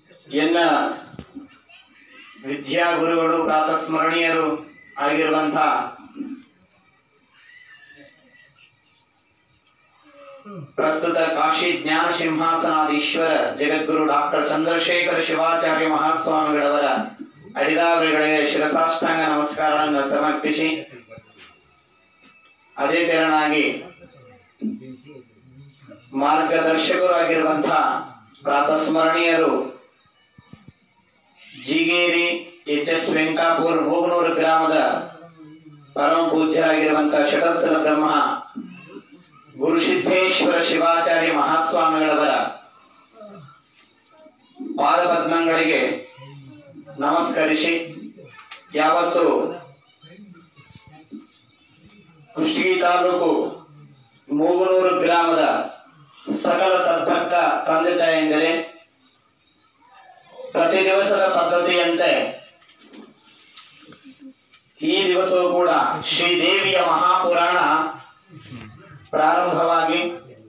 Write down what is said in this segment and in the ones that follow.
ಎಲ್ಲ ವಿದ್ಯಾಗುರುಗಳು ಪ್ರಾತಸ್ಮರಣೀಯರು ಆಗಿರುವಂಥ ಪ್ರಸ್ತುತ ಕಾಶಿ ಜ್ಞಾನ ಸಿಂಹಾಸನಾಧೀಶ್ವರ ಜಗದ್ಗುರು ಡಾಕ್ಟರ್ ಚಂದ್ರಶೇಖರ ಶಿವಾಚಾರ್ಯ ಮಹಾಸ್ವಾಮಿಗಳವರ ಅಡಿದಾವರಿಗಳಿಗೆ ಶಿರಸಾಷ್ಟಾಂಗ ನಮಸ್ಕಾರವನ್ನು ಸಮರ್ಪಿಸಿ ಅದೇ ತೆರನಾಗಿ ಮಾರ್ಗದರ್ಶಕರಾಗಿರುವಂಥ ಪ್ರಾತಸ್ಮರಣೀಯರು ಜಿಗೇರಿ ಎಚ್ ಎಸ್ ವೆಂಕಾಪುರ್ ಮೂಗನೂರು ಗ್ರಾಮದ ಪರಮ ಪೂಜ್ಯರಾಗಿರುವಂಥ ಷಟಸ್ಥಲ ಬ್ರಹ್ಮ ಗುರುಸಿದ್ದೇಶ್ವರ ಶಿವಾಚಾರ್ಯ ಮಹಾಸ್ವಾಮಿಗಳವರ ಪಾದಪದ್ಮಗಳಿಗೆ ನಮಸ್ಕರಿಸಿ ಯಾವತ್ತು ಕುಷ್ಟಗಿ ತಾಲೂಕು ಮೂಗನೂರು ಗ್ರಾಮದ ಸಕಲ ಸದ್ಭಕ್ತ ತಂದೆ ತಾಯಂದರೆ ಪ್ರತಿ ದಿವಸದ ಪದ್ಧತಿಯಂತೆ ಈ ದಿವಸವೂ ಕೂಡ ಶ್ರೀದೇವಿಯ ಮಹಾಪುರಾಣ ಪ್ರಾರಂಭವಾಗಿ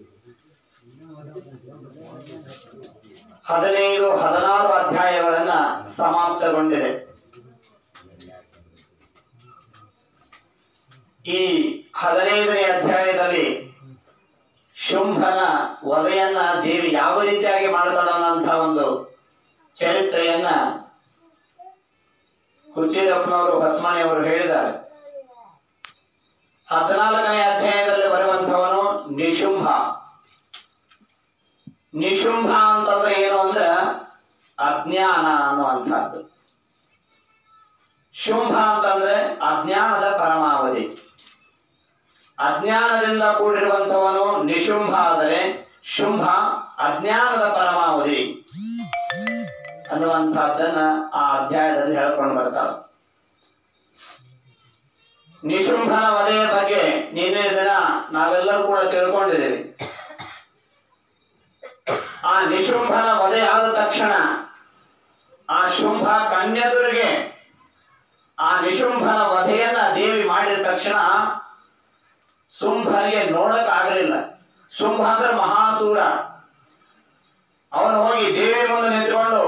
ಹದಿನೈದು ಹದಿನಾರು ಅಧ್ಯಾಯಗಳನ್ನ ಸಮಾಪ್ತಗೊಂಡಿದೆ ಈ ಹದಿನೈದನೇ ಅಧ್ಯಾಯದಲ್ಲಿ ಶುಂಭನ ವಧೆಯನ್ನ ದೇವಿ ಯಾವ ರೀತಿಯಾಗಿ ಮಾಡ್ಕೊಳ್ಳೋಣಂತ ಒಂದು ಚರಿತ್ರೆಯನ್ನ ಹುಚ್ಚೀರಪ್ಪನವರು ಹೊಸಮನೆಯವರು ಹೇಳಿದ್ದಾರೆ ಹದಿನಾಲ್ಕನೇ ಅಧ್ಯಾಯದಲ್ಲಿ ಬರುವಂತವನು ನಿಶುಂಭ ನಿಶುಂಭ ಅಂತಂದ್ರೆ ಏನು ಅಂದ್ರೆ ಅಜ್ಞಾನ ಅನ್ನುವಂಥದ್ದು ಶುಂಭ ಅಂತಂದ್ರೆ ಅಜ್ಞಾನದ ಪರಮಾವಧಿ ಅಜ್ಞಾನದಿಂದ ಕೂಡಿರುವಂತವನು ನಿಶುಂಭ ಆದರೆ ಶುಂಭ ಅಜ್ಞಾನದ ಪರಮಾವಧಿ ಅನ್ನುವಂಥದ್ದನ್ನ ಆ ಅಧ್ಯಾಯದಲ್ಲಿ ಹೇಳ್ಕೊಂಡು ಬರ್ತಾರೆ ನಿಶುಂಭನ ವಧೆಯ ಬಗ್ಗೆ ನಿನ್ನೆ ದಿನ ನಾವೆಲ್ಲರೂ ಕೂಡ ತಿಳ್ಕೊಂಡಿದ್ದೀವಿ ಆ ನಿಶುಂಭನ ವಧೆ ಆದ ತಕ್ಷಣ ಆ ಶುಂಭ ಕನ್ಯದುರಿಗೆ ಆ ನಿಶುಂಭನ ವಧೆಯನ್ನ ದೇವಿ ಮಾಡಿದ ತಕ್ಷಣ ಶುಂಭನಿಗೆ ನೋಡಕ್ ಆಗಲಿಲ್ಲ ಶುಂಭ ಅಂದ್ರೆ ಮಹಾಸೂರ ಅವನು ಹೋಗಿ ದೇವಿ ಮುಂದೆ ನಿಂತ್ಕೊಂಡು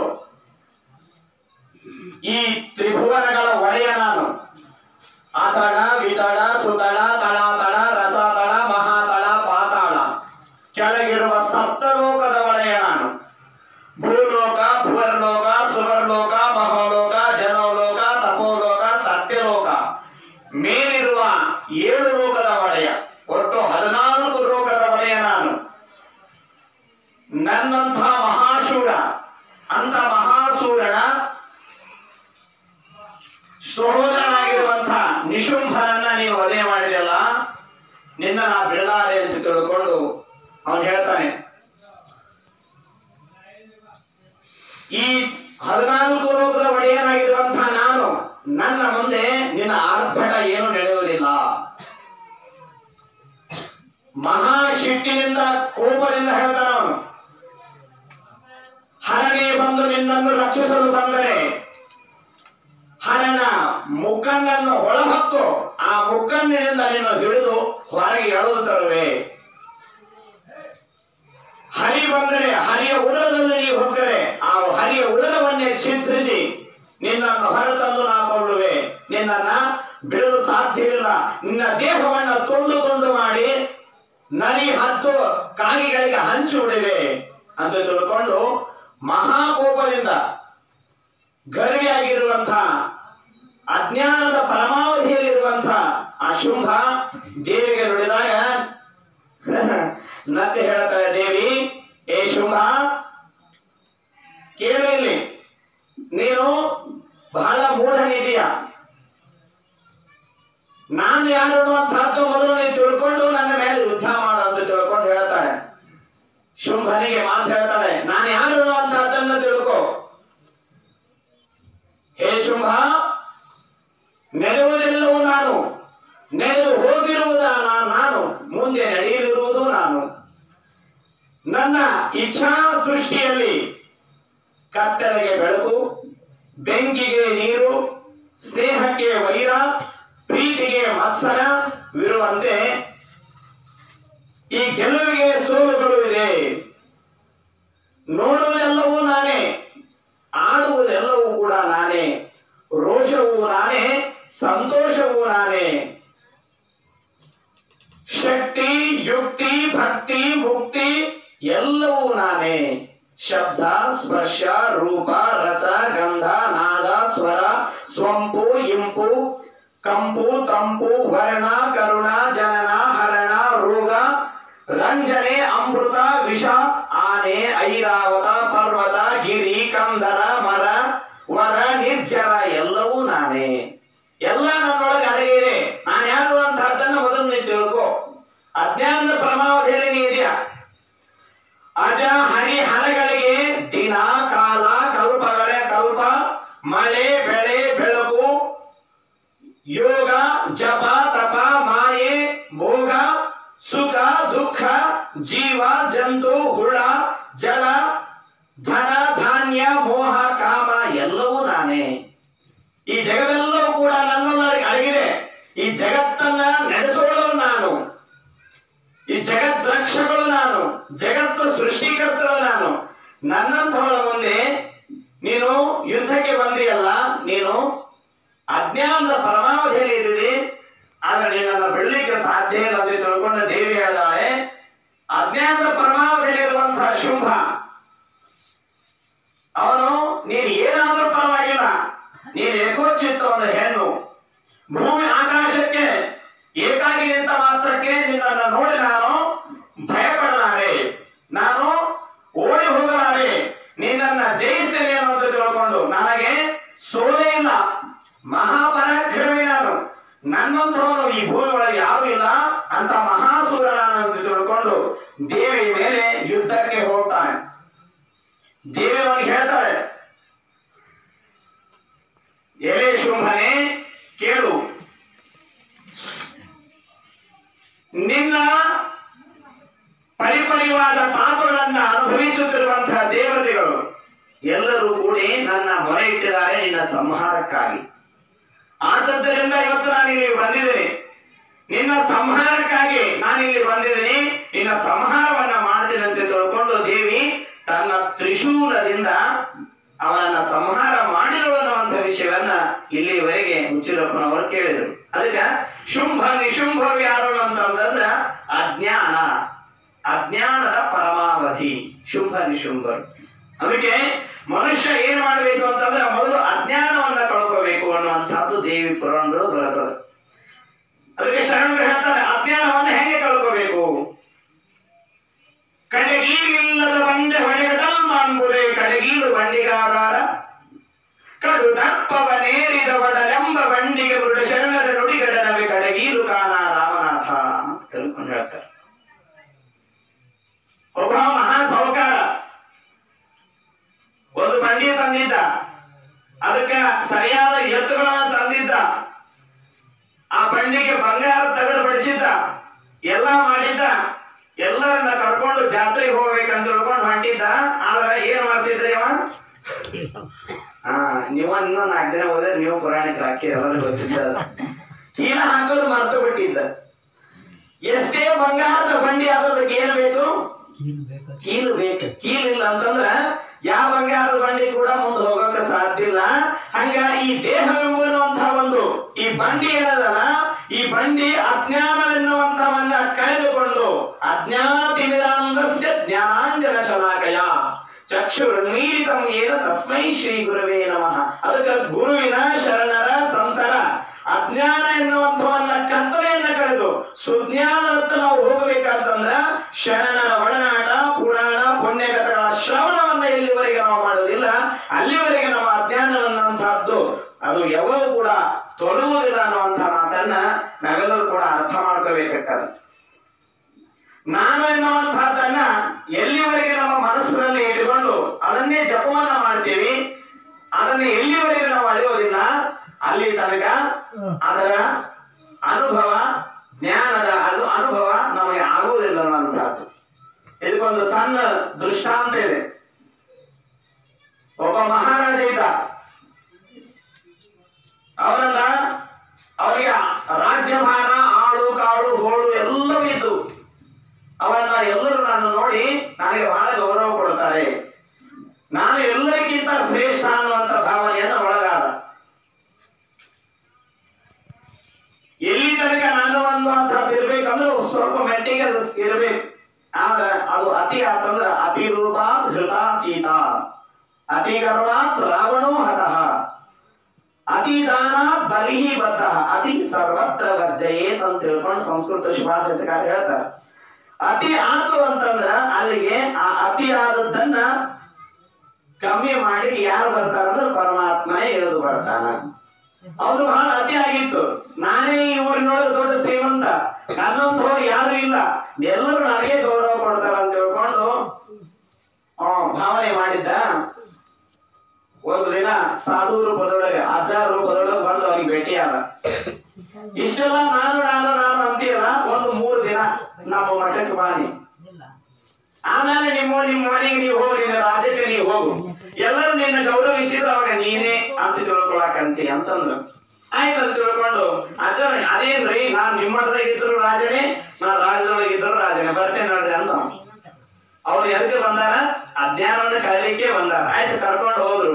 ಈ ತ್ರಿಭುವನಗಳ ಒಡೆಯ ನಾನು ಆತಳ ವಿತಳ ಸುತಳ ತಳಾತಳ ರಸತಳ ಮಹಾತಳ ಪಾತಾಳ ಕೆಳಗಿರುವ ಸಪ್ತಲೋಕದ ಒಡೆಯ ನಾನು ಭೂಲೋಕ ಭುವರ್ಲೋಕ ಸುವರ್ಲೋಕ ಮಹೋಲೋಕ ಜನೋಲೋಕ ತಪೋಲೋಕ ಸತ್ಯಲೋಕ ಮೇಲಿರುವ ಏಳು ಲೋಕದ ಒಡೆಯ ಒಟ್ಟು ಹದಿನಾಲ್ಕು ಲೋಕದ ಒಡೆಯ ನಾನು ನನ್ನಂಥ ಮಹಾಶೂರ ಅಂತ ಮಹಾಸೂರನ ಸಹೋದರನಾಗಿರುವಂಥ ನಿಶುಂಭನನ್ನ ನೀವು ವಧೆ ಮಾಡಿದೆಯಲ್ಲ ನಿನ್ನ ನಾ ಬಿಡಲಾರೆ ಅಂತ ತಿಳ್ಕೊಂಡು ಅವನು ಹೇಳ್ತಾನೆ ಈ ಹದಿನಾಲ್ಕು ಲೋಕದ ಒಡೆಯನಾಗಿರುವಂತಹ ನಾನು ನನ್ನ ಮುಂದೆ ನಿನ್ನ ಆರ್ಭಟ ಏನು ನಡೆಯುವುದಿಲ್ಲ ಮಹಾಶಕ್ತಿಯಿಂದ ಕೋಪದಿಂದ ಹೇಳ್ತಾನ ಅವನು ಹರನೇ ಬಂದು ನಿನ್ನನ್ನು ರಕ್ಷಿಸಲು ಬಂದರೆ ಹರನ ಮುಕ್ಕನ್ನನ್ನು ಹೊಳಹಕ್ಕು ಆ ಮುಕ್ಕನ್ನಿನಿಂದ ನಿನ್ನ ಹಿಡಿದು ಹೊರಗೆ ಎಳೆದು ತರುವೆ ಹರಿ ಬಂದರೆ ಹರಿಯ ಉದರದಲ್ಲಿ ನೀವು ಹೋಗ್ತಾರೆ ಆ ಹರಿಯ ಉದರವನ್ನೇ ಚಿತ್ರಿಸಿ ನಿನ್ನನ್ನು ಹೊರತಂದು ನಾ ಕೊಳ್ಳುವೆ ನಿನ್ನನ್ನ ಬಿಡಲು ಸಾಧ್ಯವಿಲ್ಲ ನಿನ್ನ ದೇಹವನ್ನ ತುಂಡು ತುಂಡು ಮಾಡಿ ನರಿ ಹತ್ತು ಕಾಗಿಗಳಿಗೆ ಹಂಚಿ ಬಿಡಿವೆ ಅಂತ ತಿಳ್ಕೊಂಡು ಮಹಾಕೋಪದಿಂದ ಗರ್ವಿಯಾಗಿರುವಂಥ ಅಜ್ಞಾನದ ಪರಮಾವಧಿಯಲ್ಲಿರುವಂಥ ಆ ಶುಂಭ ದೇವಿಗೆ ನುಡಿದಾಗ ನಕ್ಕೆ ಹೇಳ್ತಾಳೆ ದೇವಿ ಏ ಶುಂಭ ಕೇಳು ಇಲ್ಲಿ ನೀನು ಬಹಳ ಮೂಢನಿದೀಯ ನಾನು ಯಾರು ಅನ್ನುವಂತಹದ್ದು ಮೊದಲು ನೀನು ತಿಳ್ಕೊಂಡು ನನ್ನ ಮೇಲೆ ಯುದ್ಧ ಮಾಡು ಅಂತ ತಿಳ್ಕೊಂಡು ಹೇಳ್ತಾಳೆ ಶುಂಭನಿಗೆ ಮಾತು ಹೇಳ್ತಾಳೆ ನಾನು ಯಾರು ಅನ್ನುವಂತಹದ್ದನ್ನು ತಿಳ್ಕೊ ಹೇ ಶುಂಭ ನೆಲೆಯುವುದೆಲ್ಲವೂ ನಾನು ನೆಲೆದು ಹೋಗಿರುವುದ ನಾ- ನಾನು ಮುಂದೆ ನಡೆಯಲಿರುವುದು ನಾನು ನನ್ನ ಇಚ್ಛಾ ಸೃಷ್ಟಿಯಲ್ಲಿ ಕತ್ತಲೆಗೆ ಬೆಳಕು ಬೆಂಕಿಗೆ ನೀರು ಸ್ನೇಹಕ್ಕೆ ವೈರ ಪ್ರೀತಿಗೆ ಮತ್ಸರವಿರುವಂತೆ ಈ ಗೆಲುವಿಗೆ ಸೋಲುಗಳು ಇದೆ ನೋಡುವುದೆಲ್ಲವೂ ನಾನೇ ಆಳುವುದೆಲ್ಲವೂ ಕೂಡ ನಾನೇ ರೋಷವೂ ನಾನೇ ಸಂತೋಷವೂ ನಾನೇ ಶಕ್ತಿ ಯುಕ್ತಿ ಭಕ್ತಿ ಮುಕ್ತಿ ಎಲ್ಲವೂ ನಾನೇ ಶಬ್ದ ಸ್ಪರ್ಶ ರೂಪ ರಸ ಗಂಧ ನಾದ ಸ್ವರ ಸ್ವಂಪು ಇಂಪು ಕಂಪು ತಂಪು ವರ್ಣ ಕರುಣ ಜನನ ಹರಣ ರೋಗ ರಂಜನೆ ಅಮೃತ ವಿಷ ಆನೆ ಐರಾವತ ಪರ್ವತ ಗಿರಿ ಕಂದರ ಮರ ವರ ನಿರ್ಜರ ಎಲ್ಲವೂ ನಾನೇ ಎಲ್ಲ ನನ್ನೊಳಗೆ ಅಡಗಿ ಇದೆ ನಾನು ಯಾರು ಅಂತಹದ್ದನ್ನು ಮೊದಲು ನೀನು ತಿಳ್ಕೊ ಅಜ್ಞಾನದ ಪರಮಾವಧಿಯಲ್ಲಿ ನೀ ಇದೆಯಾ ಅಜ ಹರಿ ಹರಗಳಿಗೆ ದಿನ ಕಾಲ ಕಲ್ಪಗಳೇ ಕಲ್ಪ ಮಳೆ ಬೆಳೆ ಬೆಳಕು ಯೋಗ ಜಪ ತಪ ಮಾಯೆ ಭೋಗ ಸುಖ ದುಃಖ ಜೀವ ಜಂತು ಹುಳ ಜಲ ಧನ ಧಾನ್ಯ ಮೋಹ ಕಾಮ ಎಲ್ಲವೂ ನಾನೇ ಈ ಜಗವೆಲ್ಲವೂ ಕೂಡ ನನ್ನೊಳಗೆ ಅಡಗಿದೆ ಈ ಜಗತ್ತನ್ನ ನಡೆಸೋಳಲು ನಾನು ಈ ಜಗತ್ ರಕ್ಷಕಳು ನಾನು ಜಗತ್ತು ಸೃಷ್ಟಿಕರ್ತಳು ನಾನು ನನ್ನಂಥವಳ ಮುಂದೆ ನೀನು ಯುದ್ಧಕ್ಕೆ ಬಂದಿಯಲ್ಲ ನೀನು ಅಜ್ಞಾನದ ಪರಮಾವಧಿಯಲ್ಲಿ ಇದ್ದೀರಿ ಆದ್ರೆ ನಿನ್ನನ್ನು ಬಿಡಲಿಕ್ಕೆ ಸಾಧ್ಯ ಇಲ್ಲ ಅಂತ ತಿಳ್ಕೊಂಡ ದೇವಿ ಹೇಳಿದಾಳೆ ಅಜ್ಞಾನದ ಪರಮಾವಧಿಯಲ್ಲಿ ಇರುವಂತಹ ಶುಂಭ ಅವನು ನೀನು ಏನಾದ್ರೂ ಪರವಾಗಿಲ್ಲ ನೀನು ಏಕೋಚಿತ್ತ ಒಂದು ಹೆಣ್ಣು ಭೂಮಿ ಆಕಾಶಕ್ಕೆ ಏಕಾಗಿ ನಿಂತ ಮಾತ್ರಕ್ಕೆ ನಿನ್ನನ್ನು ನೋಡಿ ನಾನು ಭಯಪಡಲಾರೆ ನಾನು ಓಡಿ ಹೋಗಲಾರೆ ನಿನ್ನನ್ನ ಜಯಿಸ್ತೇನೆ ಅನ್ನೋದು ತಿಳ್ಕೊಂಡು ನನಗೆ ಸೋಲೇ ಇಲ್ಲ ಮಹಾಪರಾಕ್ರಮಿ ನಾನು ನನ್ನಂಥವನು ಈ ಭೂಮಿ ಒಳಗೆ ಯಾರು ಇಲ್ಲ ಅಂತ ಮಹಾಸೂರ ನಾನು ಅಂತ ತಿಳ್ಕೊಂಡು ದೇವಿ ಮೇಲೆ ಯುದ್ಧಕ್ಕೆ ಹೋಗ್ತಾನೆ ದೇವಿ ಅವನಿಗೆ ಹೇಳ್ತಾಳೆ ಎಲೆ ಶುಂಭನೆ ಕೇಳು ನಿನ್ನ ಪರಿಪರಿವಾದ ಪಾಪಗಳನ್ನ ಅನುಭವಿಸುತ್ತಿರುವಂತಹ ದೇವತೆಗಳು ಎಲ್ಲರೂ ಕೂಡಿ ನನ್ನ ಮೊರೆ ಇಟ್ಟಿದ್ದಾರೆ ನಿನ್ನ ಸಂಹಾರಕ್ಕಾಗಿ ಆದದ್ದರಿಂದ ಇವತ್ತು ನಾನು ಇಲ್ಲಿ ಬಂದಿದ್ದೇನೆ ನಿನ್ನ ಸಂಹಾರಕ್ಕಾಗಿ ನಾನು ಇಲ್ಲಿ ಬಂದಿದ್ದೀನಿ ನಿನ್ನ ಸಂಹಾರವನ್ನ ಮಾಡ್ತೀನಿ ಅಂತ ತಿಳ್ಕೊಂಡು ದೇವಿ ತನ್ನ ತ್ರಿಶೂಲದಿಂದ ಅವನನ್ನ ಸಂಹಾರ ಮಾಡಿದಳು ಅನ್ನುವಂಥ ವಿಷಯವನ್ನ ಇಲ್ಲಿವರೆಗೆ ಮುಚ್ಚಿರಪ್ಪನವರು ಕೇಳಿದರು ಅದಕ್ಕೆ ಶುಂಭ ನಿಶುಂಭರು ಯಾರು ಅಂತಂದ್ರ ಅಜ್ಞಾನ ಅಜ್ಞಾನದ ಪರಮಾವಧಿ ಶುಂಭ ನಿಶುಂಭರು ಅದಕ್ಕೆ ಮನುಷ್ಯ ಏನ್ ಮಾಡ್ಬೇಕು ಅಂತಂದ್ರೆ ಮೊದಲು ಅಜ್ಞಾನವನ್ನ ಕಳ್ಕೋಬೇಕು ಅನ್ನುವಂಥದ್ದು ದೇವಿ ಪುರಾಣಗಳು ಬರುತ್ತದೆ ಅದಕ್ಕೆ ಶರಣರು ಹೇಳ್ತಾರೆ ಅಜ್ಞಾನವನ್ನು ಹೆಂಗೆ ಕಳ್ಕೋಬೇಕು ಕಡೆಗೀಲಿಲ್ಲದ ಬಂಡೆ ಹೊಡೆಗಡಲ್ ಮಾನ್ಬುದೆ ಕಡೆಗೀಲು ಬಂಡಿಗಾದಾರ ಕಡು ದರ್ಪವನೇರಿದ ಒಡಲೆಂಬ ಬಂಡಿಗೆ ಬುಡ ಶರಣರ ನುಡಿಗಡನವೆ ಕಡೆಗೀಲು ಕಾನ ರಾಮನಾಥ ಅಂತ ತಿಳ್ಕೊಂಡು ಹೇಳ್ತಾರೆ ಒಬ್ಬ ಮಹಾ ಸಾಹುಕಾರ ಒಂದು ಬಂಡಿ ತಂದಿದ್ದ ಅದಕ್ಕೆ ಸರಿಯಾದ ಎತ್ತುಗಳನ್ನ ತಂದಿದ್ದ ಆ ಬಂಡಿಗೆ ಬಂಗಾರ ತಗಡು ಬಡಿಸಿದ್ದ ಎಲ್ಲ ಮಾಡಿದ್ದ ಎಲ್ಲರನ್ನ ಕರ್ಕೊಂಡು ಜಾತ್ರೆಗೆ ಹೋಗ್ಬೇಕಂತ ತಿಳ್ಕೊಂಡು ಹೊಂಟಿದ್ದ ಆದ್ರೆ ಏನ್ ಮಾಡ್ತಿದ್ರಿ ಅವ ಹಾ ನೀವು ಇನ್ನೂ ನಾಲ್ಕು ದಿನ ಹೋದ್ರೆ ನೀವು ಪುರಾಣಿಕ ಹಾಕಿ ಎಲ್ಲರೂ ಗೊತ್ತಿದ್ದ ಕೀಲ ಹಾಕೋದು ಮರ್ತು ಬಿಟ್ಟಿದ್ದ ಎಷ್ಟೇ ಬಂಗಾರದ ಬಂಡಿ ಆಗೋದಕ್ಕೆ ಏನು ಬೇಕು ಕೀಲು ಬೇಕು ಕೀಲು ಇಲ್ಲ ಅಂತಂದ್ರ ಯಾವ ಬಂಗಾರದ ಬಂಡಿ ಕೂಡ ಮುಂದೆ ಹೋಗಕ್ಕೆ ಸಾಧ್ಯ ಇಲ್ಲ ಹಂಗ ಈ ದೇಹವೆಂಬುವಂತಹ ಒಂದು ಈ ಬಂಡಿ ಏನದಲ್ಲ ಈ ಬಂಡಿ ಅಜ್ಞಾನವೆನ್ನುವಂತವನ್ನ ಕಳೆದುಕೊಂಡು ಅಜ್ಞಾನ ತಿಮಿರಾಂಧಸ್ಯ ಜ್ಞಾನಾಂಜನ ಶಲಾಕಯ ಚಕ್ಷುರ್ಮೀಲಿತಂ ಏನ ತಸ್ಮೈ ಶ್ರೀ ಗುರುವೇ ನಮಃ ಅದಕ್ಕೆ ಗುರುವಿನ ಶರಣರ ಸಂತರ ಅಜ್ಞಾನ ಎನ್ನುವಂಥವನ್ನ ಕತ್ತಲೆಯನ್ನ ಕಳೆದು ಸುಜ್ಞಾನದತ್ತ ನಾವು ಹೋಗಬೇಕಂತಂದ್ರ ಶರಣರ ಒಡನಾಟ ಪುರಾಣ ಪುಣ್ಯಕಥೆಗಳ ಶ್ರವಣವನ್ನ ಎಲ್ಲಿವರೆಗೆ ನಾವು ಮಾಡೋದಿಲ್ಲ ಅಲ್ಲಿವರೆಗೆ ನಮ್ಮ ಅಜ್ಞಾನವನ್ನಂತಹದ್ದು ಅದು ಯಾವಾಗ ಕೂಡ ತೊಲಗುವುದಿಲ್ಲ ಅನ್ನುವಂಥ ಮಾತನ್ನ ನಾವೆಲ್ಲರೂ ಕೂಡ ಅರ್ಥ ಮಾಡ್ಕೋಬೇಕಾಗ್ತದೆ ನಾನು ಎನ್ನುವಂತಹದ್ದನ್ನ ಎಲ್ಲಿವರೆಗೆ ನಮ್ಮ ಮನಸ್ಸಿನಲ್ಲಿ ಇಟ್ಟುಕೊಂಡು ಅದನ್ನೇ ಜಪವನ್ನ ಮಾಡ್ತೀವಿ ಅದನ್ನ ಎಲ್ಲಿವರೆಗೆ ನಾವು ಅಳೆಯೋದಿಲ್ಲ ಅಲ್ಲಿ ತನಕ ಅದರ ಅನುಭವ ಜ್ಞಾನದ ಅದು ಅನುಭವ ನಮಗೆ ಆಗುವುದಿಲ್ಲ ಅನ್ನುವಂಥದ್ದು ಇದಕ್ಕೊಂದು ಸಣ್ಣ ದೃಷ್ಟಾಂತ ಇದೆ ಒಬ್ಬ ಮಹಾರಾಜ ಇದ್ದ ಅವರನ್ನ ಅವರಿಗೆ ರಾಜ್ಯಭಾರ ಆಳು ಕಾಳು ಹೋಳು ಎಲ್ಲವೂ ಇದ್ದು ಅವನ್ನ ಎಲ್ಲರೂ ನಾನು ನೋಡಿ ನನಗೆ ಬಹಳ ಗೌರವ ಕೊಡ್ತಾರೆ ನಾನು ಎಲ್ಲರಿಗಿಂತ ಶ್ರೇಷ್ಠ ಅನ್ನುವಂತ ಅತಿ ಆತಂದ್ರ ಅತಿರೂಪಾತ್ ಘೃತ ಸೀತಾ ಅತಿ ಗರ್ವಾತ್ ರಾವಣೋ ಹತಃ ಅತಿ ದಾನಾತ್ ಬಲಿಹಿ ಬದ್ಧ ಅತಿ ಸರ್ವತ್ರ ವರ್ಜಯೇತ್ ಅಂತ ತಿಳ್ಕೊಂಡು ಸಂಸ್ಕೃತ ಸುಭಾಷಿತಕಾರ ಹೇಳ್ತಾರೆ ಅತಿ ಆತು ಅಂತಂದ್ರ ಅಲ್ಲಿಗೆ ಆ ಅತಿ ಆದದ್ದನ್ನ ಕಮ್ಮಿ ಮಾಡಿ ಯಾರು ಬರ್ತಾರಂದ್ರೆ ಪರಮಾತ್ಮನೇ ಇಳಿದು ಬರ್ತಾನ ಅವ್ರು ಬಹಳ ಅತಿ ಆಗಿತ್ತು ನಾನೇ ಈ ಊರಿನೊಳಗೆ ದೊಡ್ಡ ಶ್ರೀಮಂತ ನನ್ನಂತವ್ರು ಯಾರು ಇಲ್ಲ ಎಲ್ಲರೂ ನನಗೆ ಗೌರವ ಕೊಡ್ತಾರ ಅಂತ ಹೇಳ್ಕೊಂಡು ಅವ ಭಾವನೆ ಮಾಡಿದ್ದ ಒಂದು ದಿನ ಸಾಧು ರೂಪದೊಳಗೆ ಆಚಾರ ರೂಪದೊಳಗೆ ಬಂದು ಅವನಿಗೆ ಭೇಟಿಯಾದ ಇಷ್ಟೆಲ್ಲ ನಾನು ನಾನು ನಾನು ಅಂತೀರ ಒಂದು ಮೂರು ದಿನ ನಮ್ಮ ಮಠಕ್ಕೆ ಬಾನಿ ಆಮೇಲೆ ನಿಮ್ಮ ನಿಮ್ಮ ಮನೆಗೆ ನೀವು ಹೋಗಿ ನಿನ್ನ ರಾಜ್ಯಕ್ಕೆ ನೀವು ಹೋಗು ಎಲ್ಲರೂ ನಿನ್ನ ಗೌರವಿಸಿದ್ರು ಅವಾಗ ನೀನೇ ಅಂತ ತಿಳ್ಕೊಳಕಂತಿ ಅಂತಂದ್ರು ಆಯ್ತು ಅಂತ ತಿಳ್ಕೊಂಡು ಅಜ್ಜನ ಅದೇನ್ರಿ ನಾನ್ ನಿಮ್ಮ ಮಠದಾಗ ಇದ್ರು ರಾಜನೇ ನಾ ರಾಜ್ಯದೊಳಗೆ ಇದ್ರು ರಾಜನೇ ಬರ್ತೇನೆ ನೋಡ್ರಿ ಅಂದ ಅವ್ರು ಎದಕ್ಕೆ ಬಂದಾರ ಅಜ್ಞಾನವನ್ನು ಕಳಲಿಕ್ಕೆ ಬಂದಾರ ಆಯ್ತು ಕರ್ಕೊಂಡು ಹೋದ್ರು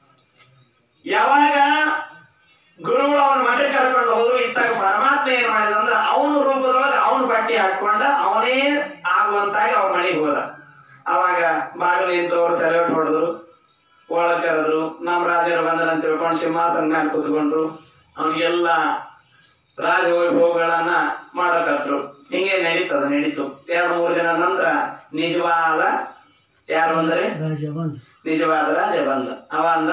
ಯಾವಾಗ ಗುರುಗಳು ಅವನ ಮಠಕ್ಕೆ ಕರ್ಕೊಂಡು ಹೋದ್ರು ಇತ್ತಾಗ ಪರಮಾತ್ಮ ಏನ್ ಮಾಡಿದ ಅಂದ್ರೆ ಅವನ ರೂಪದೊಳಗೆ ಅವನ ಬಟ್ಟೆ ಹಾಕೊಂಡ ಅವನೇ ಆಗುವಂತಾಗಿ ಅವ್ರ ಮನೆಗೆ ಹೋದ ಅವಾಗ ಬಾಗಿಲು ನಿಂತವ್ರು ಸೆಲೆಕ್ಟ್ ಹೊಡೆದ್ರು ಒಳಗ್ ಕರೆದ್ರು ನಮ್ಮ ರಾಜರು ಬಂದ್ರ ಅಂತ ತಿಳ್ಕೊಂಡು ಸಿಂಹಾಸನ ಮೇಲೆ ಕೂತ್ಕೊಂಡ್ರು ಅವನಿಗೆಲ್ಲ ರಾಜವೈಭವಗಳನ್ನ ಮಾಡಕತ್ರು ಹಿಂಗೆ ನಡೀತದ ನಡೀತು ಎರಡು ಮೂರು ದಿನ ನಂತರ ನಿಜವಾದ ಯಾರು ಬಂದರೆ ನಿಜವಾದ ರಾಜ ಬಂದ ಅವ ಅಂದ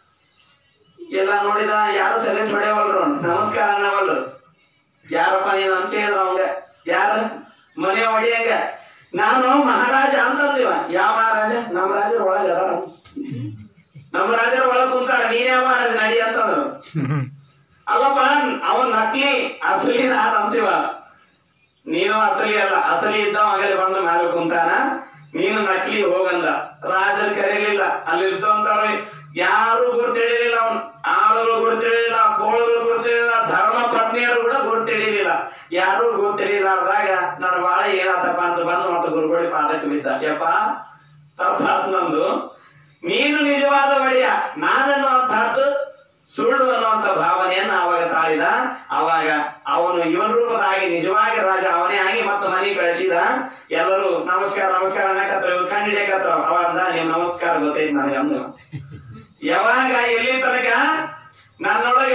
ಎಲ್ಲ ನೋಡಿದ ಯಾರು ಸೆಲೆಕ್ಟ್ ಹೊಡೆಯವಲ್ರು ನಮಸ್ಕಾರ ಅನ್ನವಲ್ರು ಯಾರಪ್ಪ ನೀನು ಅಂತ ಹೇಳಿದ್ರು ಅವಂಗ ಯಾರು ಮನೆ ಹೊಡಿಯಂಗ ನಾನು ಮಹಾರಾಜ ಅಂತಂದಿವ ಯಾವ ಮಹಾರಾಜ ನಮ್ಮ ರಾಜರ ಒಳಗ ಅದಾರ ನಮ್ಮ ರಾಜರ ಒಳಗ್ ಕುಂತಾರ ನೀನ್ ಯಾವ ಮಹಾರಾಜ ನಡಿ ಅಂತಂದ್ರು ಅಲ್ಲಪ್ಪ ಅವನ್ ನಕಲಿ ಅಸಲಿ ನಾನು ಅಂತೀವ ನೀನು ಅಸಲಿ ಅಲ್ಲ ಅಸಲಿ ಇದ್ದ ಮಗಲಿ ಬಂದು ಮೇಲೆ ಕುಂತಾನ ನೀನು ನಕಲಿ ಹೋಗಂದ ರಾಜರು ಕರೀಲಿಲ್ಲ ಅಲ್ಲಿ ಇರ್ತವಂತವ್ರು ಯಾರು ಗುರುತಿಡಿಲಿಲ್ಲ ಅವನು ಆಳುಗಳು ಗುರುತಿಡಿಲಿಲ್ಲ ಕೋಳುಗಳು ಗುರುತಿಡಿಲಿಲ್ಲ ಧರ್ಮ ಪತ್ನಿಯರು ಕೂಡ ಗುರುತಿಡಿಲಿಲ್ಲ ಯಾರು ಗುರುತಿಡಿಲಾರ್ದಾಗ ನನ್ನ ಬಾಳ ಏನಾತಪ್ಪ ಅಂತ ಬಂದು ಮತ್ತೆ ಗುರುಗಳು ಪಾದಕ್ಕೆ ಬಿದ್ದ ಯಪ್ಪ ತಪ್ಪಾತ್ ನಂದು ನೀನು ನಿಜವಾದ ಒಡೆಯ ನಾನನ್ನುವಂತಹದ್ದು ಸುಳ್ಳು ಅನ್ನುವಂತ ಭಾವನೆಯನ್ನ ಅವಾಗ ತಾಳಿದ ಅವಾಗ ಅವನು ಇವನ ರೂಪದಾಗಿ ನಿಜವಾಗಿ ರಾಜ ಅವನೇ ಆಗಿ ಮತ್ತೆ ಮನೆಗೆ ಕಳಿಸಿದ ಎಲ್ಲರೂ ನಮಸ್ಕಾರ ನಮಸ್ಕಾರ ಅನ್ನಕತ್ರ ಇವ್ರು ಕಂಡಿಡಿಯಕತ್ರ ಅವ ಅಂದ ನೀವು ನಮಸ್ಕಾರ ಗೊತ್ತೈತಿ ನನಗೆ ಅಂದ ಯಾವಾಗ ಎಲ್ಲಿ ತನಕ ನನ್ನೊಳಗ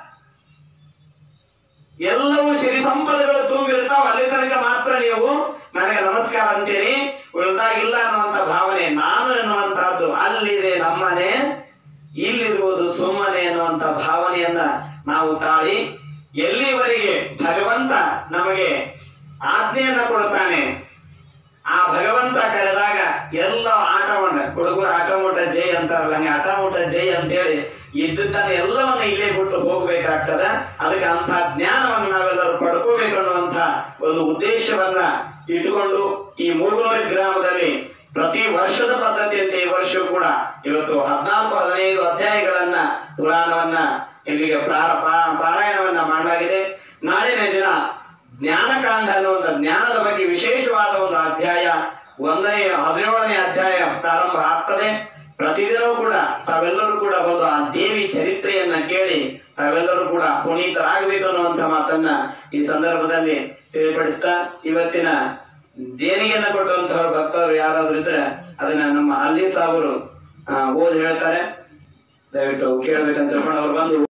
ಎಲ್ಲವೂ ಸಿರಿ ಸಂಪದಗಳು ತುಂಬಿರ್ತಾವ ಅಲ್ಲಿ ತನಕ ಮಾತ್ರ ನೀವು ನನಗೆ ನಮಸ್ಕಾರ ಅಂತೀರಿ ಉಳಿದಾಗಿಲ್ಲ ಅನ್ನುವಂತ ಭಾವನೆ ನಾನು ಎನ್ನುವಂತಹದ್ದು ಅಲ್ಲಿದೆ ನಮ್ಮನೆ ಇಲ್ಲಿರುವುದು ಸುಮ್ಮನೆ ಎನ್ನುವಂತ ಭಾವನೆಯನ್ನ ನಾವು ತಾಳಿ ಎಲ್ಲಿವರೆಗೆ ಭಗವಂತ ನಮಗೆ ಆಜ್ಞೆಯನ್ನ ಕೊಡ್ತಾನೆ ಆ ಭಗವಂತ ಕರೆದಾಗ ಎಲ್ಲ ಆಟವನ್ನ ಹುಡುಗರು ಆಟಮೂಟ ಜೈ ಅಂತಾರಲ್ಲ ಹಂಗೆ ಆಟಮೂಟ ಜೈ ಅಂತೇಳಿ ಇದ್ದದ್ದನ್ನ ಎಲ್ಲವನ್ನ ಇಲ್ಲೇ ಬಿಟ್ಟು ಹೋಗ್ಬೇಕಾಗ್ತದ ಅದಕ್ಕೆ ಅಂತ ಜ್ಞಾನವನ್ನು ನಾವೆಲ್ಲರೂ ಪಡ್ಕೋಬೇಕು ಅನ್ನುವಂತ ಒಂದು ಉದ್ದೇಶವನ್ನ ಇಟ್ಟುಕೊಂಡು ಈ ಮೂರ್ನೂರು ಗ್ರಾಮದಲ್ಲಿ ಪ್ರತಿ ವರ್ಷದ ಪದ್ಧತಿಯಂತೆ ಈ ವರ್ಷ ಕೂಡ ಇವತ್ತು ಹದಿನಾಲ್ಕು ಹದಿನೈದು ಅಧ್ಯಾಯಗಳನ್ನ ಪುರಾಣವನ್ನ ಇಲ್ಲಿಗೆ ಪ್ರಾರ- ಪಾ- ಪಾರಾಯಣವನ್ನ ಮಾಡಲಾಗಿದೆ ನಾಳಿನ ದಿನ ಜ್ಞಾನಕಾಂಡ ಅನ್ನುವಂಥ ಜ್ಞಾನದ ಬಗ್ಗೆ ವಿಶೇಷವಾದ ಒಂದು ಅಧ್ಯಾಯ ಒಂದನೇ ಹದಿನೇಳನೇ ಅಧ್ಯಾಯ ಪ್ರಾರಂಭ ಆಗ್ತದೆ ಪ್ರತಿದಿನವೂ ಕೂಡ ತಾವೆಲ್ಲರೂ ಕೂಡ ಒಂದು ಆ ದೇವಿ ಚರಿತ್ರೆಯನ್ನ ಕೇಳಿ ತಾವೆಲ್ಲರೂ ಕೂಡ ಪುನೀತರಾಗಬೇಕು ಅನ್ನುವಂಥ ಮಾತನ್ನ ಈ ಸಂದರ್ಭದಲ್ಲಿ ತಿಳಿಪಡಿಸ್ತಾ ಇವತ್ತಿನ ದೇಣಿಗೆಯನ್ನ ಕೊಟ್ಟಂತಹ ಭಕ್ತರು ಯಾರಾದ್ರೂ ಇದ್ರೆ ಅದನ್ನ ನಮ್ಮ ಅಲ್ಲಿ ಸಾವರು ಓದಿ ಹೇಳ್ತಾರೆ ದಯವಿಟ್ಟು ಕೇಳಬೇಕಂತ ತಿಳ್ಕೊಂಡು ಅವ್ರು ಬಂದು